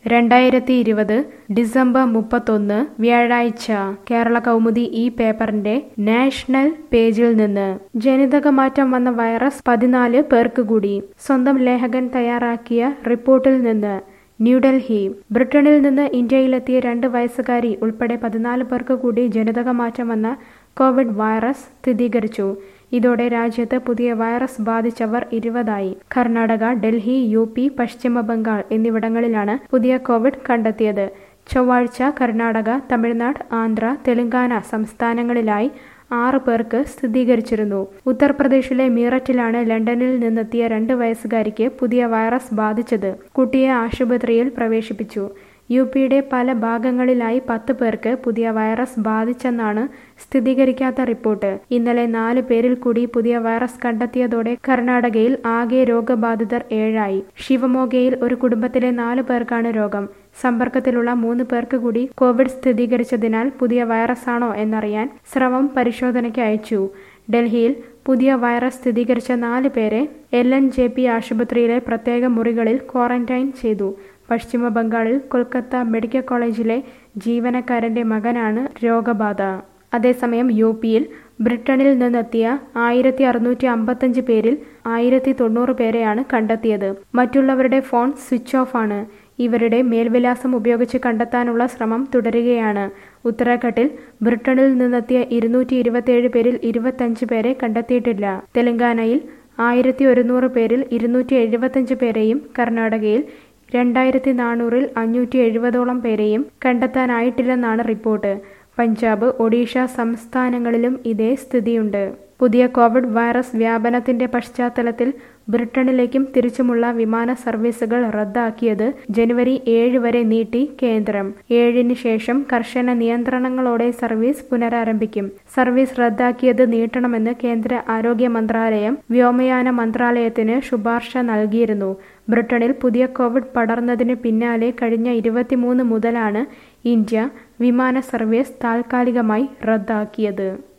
രണ്ടായിരത്തി ഇരുപത് ഡിസംബർ മുപ്പത്തൊന്ന് വ്യാഴാഴ്ച കേരള കൗമുദി ഈ പേപ്പറിന്റെ നാഷണൽ പേജിൽ നിന്ന് ജനിതകമാറ്റം വന്ന വൈറസ് പതിനാല് പേർക്ക് കൂടി സ്വന്തം ലേഖകൻ തയ്യാറാക്കിയ റിപ്പോർട്ടിൽ നിന്ന് ന്യൂഡൽഹി ബ്രിട്ടനിൽ നിന്ന് ഇന്ത്യയിലെത്തിയ രണ്ട് വയസ്സുകാരി ഉൾപ്പെടെ പതിനാല് പേർക്ക് കൂടി ജനിതകമാറ്റം വന്ന കോവിഡ് വൈറസ് സ്ഥിരീകരിച്ചു ഇതോടെ രാജ്യത്ത് പുതിയ വൈറസ് ബാധിച്ചവർ ഇരുപതായി കർണാടക ഡൽഹി യു പി പശ്ചിമ ബംഗാൾ എന്നിവിടങ്ങളിലാണ് പുതിയ കോവിഡ് കണ്ടെത്തിയത് ചൊവ്വാഴ്ച കർണാടക തമിഴ്നാട് ആന്ധ്ര തെലങ്കാന സംസ്ഥാനങ്ങളിലായി ആറ് പേർക്ക് സ്ഥിരീകരിച്ചിരുന്നു ഉത്തർപ്രദേശിലെ മീററ്റിലാണ് ലണ്ടനിൽ നിന്നെത്തിയ രണ്ട് വയസ്സുകാരിക്ക് പുതിയ വൈറസ് ബാധിച്ചത് കുട്ടിയെ ആശുപത്രിയിൽ പ്രവേശിപ്പിച്ചു യു പിയുടെ പല ഭാഗങ്ങളിലായി പത്ത് പേർക്ക് പുതിയ വൈറസ് ബാധിച്ചെന്നാണ് സ്ഥിരീകരിക്കാത്ത റിപ്പോർട്ട് ഇന്നലെ നാല് പേരിൽ കൂടി പുതിയ വൈറസ് കണ്ടെത്തിയതോടെ കർണാടകയിൽ ആകെ രോഗബാധിതർ ഏഴായി ശിവമോഗയിൽ ഒരു കുടുംബത്തിലെ നാല് പേർക്കാണ് രോഗം സമ്പർക്കത്തിലുള്ള മൂന്ന് പേർക്ക് കൂടി കോവിഡ് സ്ഥിരീകരിച്ചതിനാൽ പുതിയ വൈറസാണോ എന്നറിയാൻ സ്രവം പരിശോധനയ്ക്ക് അയച്ചു ഡൽഹിയിൽ പുതിയ വൈറസ് സ്ഥിരീകരിച്ച നാല് പേരെ എൽ എൻ ജെ പി ആശുപത്രിയിലെ പ്രത്യേക മുറികളിൽ ക്വാറന്റൈൻ ചെയ്തു പശ്ചിമ ബംഗാളിൽ കൊൽക്കത്ത മെഡിക്കൽ കോളേജിലെ ജീവനക്കാരന്റെ മകനാണ് രോഗബാധ അതേസമയം യു പിയിൽ ബ്രിട്ടനിൽ നിന്നെത്തിയ ആയിരത്തി അറുന്നൂറ്റി അമ്പത്തഞ്ച് പേരിൽ ആയിരത്തി തൊണ്ണൂറ് പേരെയാണ് കണ്ടെത്തിയത് മറ്റുള്ളവരുടെ ഫോൺ സ്വിച്ച് ഓഫ് ആണ് ഇവരുടെ മേൽവിലാസം ഉപയോഗിച്ച് കണ്ടെത്താനുള്ള ശ്രമം തുടരുകയാണ് ഉത്തരാഖണ്ഡിൽ ബ്രിട്ടനിൽ നിന്നെത്തിയ ഇരുന്നൂറ്റി ഇരുപത്തിയേഴ് പേരിൽ ഇരുപത്തഞ്ച് പേരെ കണ്ടെത്തിയിട്ടില്ല തെലങ്കാനയിൽ ആയിരത്തി ഒരുന്നൂറ് പേരിൽ ഇരുന്നൂറ്റി എഴുപത്തഞ്ച് പേരെയും കർണാടകയിൽ രണ്ടായിരത്തി നാനൂറിൽ അഞ്ഞൂറ്റി എഴുപതോളം പേരെയും കണ്ടെത്താനായിട്ടില്ലെന്നാണ് റിപ്പോർട്ട് പഞ്ചാബ് ഒഡീഷ സംസ്ഥാനങ്ങളിലും ഇതേ സ്ഥിതിയുണ്ട് പുതിയ കോവിഡ് വൈറസ് വ്യാപനത്തിന്റെ പശ്ചാത്തലത്തിൽ ബ്രിട്ടനിലേക്കും തിരിച്ചുമുള്ള വിമാന സർവീസുകൾ റദ്ദാക്കിയത് ജനുവരി ഏഴ് വരെ നീട്ടി കേന്ദ്രം ഏഴിന് ശേഷം കർശന നിയന്ത്രണങ്ങളോടെ സർവീസ് പുനരാരംഭിക്കും സർവീസ് റദ്ദാക്കിയത് നീട്ടണമെന്ന് കേന്ദ്ര ആരോഗ്യ മന്ത്രാലയം വ്യോമയാന മന്ത്രാലയത്തിന് ശുപാർശ നൽകിയിരുന്നു ബ്രിട്ടനിൽ പുതിയ കോവിഡ് പടർന്നതിന് പിന്നാലെ കഴിഞ്ഞ ഇരുപത്തിമൂന്ന് മുതലാണ് ഇന്ത്യ വിമാന സർവീസ് താൽക്കാലികമായി റദ്ദാക്കിയത്